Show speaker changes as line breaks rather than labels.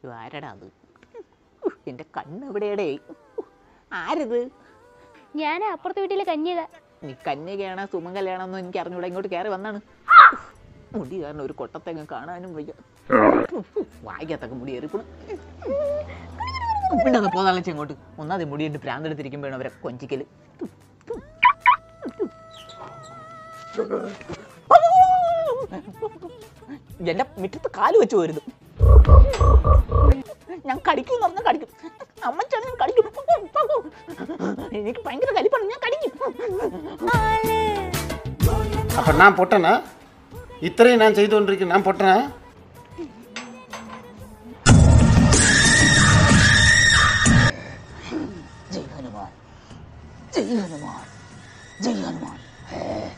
ഇത് ആരടാ അത് ഉഹ്, എൻ്റെ കണ്ണ് എവിടെയടേ ആരിത്
ഞാൻ അപ്പുറത്തെ വീട്ടിലെ കന്യക
നീ കന്യകയാണോ സുമംഗലയാണെന്നോ എനിക്ക് അറിഞ്ഞൂടാ ഇങ്ങോട്ട് കയറി വന്നാണ് മുടി കാരണം ഒരു കൊട്ടത്തെങ്ങ് കാണാനും വയ്യ വായിക്കത്തൊക്കെ മുടി ഏറിപ്പോണം പിന്നെ പോതാളിച്ച് ഇങ്ങോട്ട് ഒന്നാതെ മുടിയിട്ട് പ്രാന്തെടുത്തിരിക്കുമ്പോഴാണ് അവരെ കൊഞ്ചിക്കല് എന്റെ മുറ്റത്ത് കാല് വെച്ച് പോരുത് ഞാൻ കടിക്കും എന്ന് പറഞ്ഞാൽ കടിക്കും അമ്മച്ചാണ് ഞാൻ കടിക്കും എനിക്ക് ഭയങ്കര കലിപ്പാണ് ഞാൻ കടിക്കും
அப்போ நான் பொட்டனா இத்தனையும் நான் செய்து கொண்டிருக்கேன் நான் பொட்டனா
ജയ് ഹനുമാൻ ജയ് ഹനുമാൻ ജയ് ഹനുമാൻ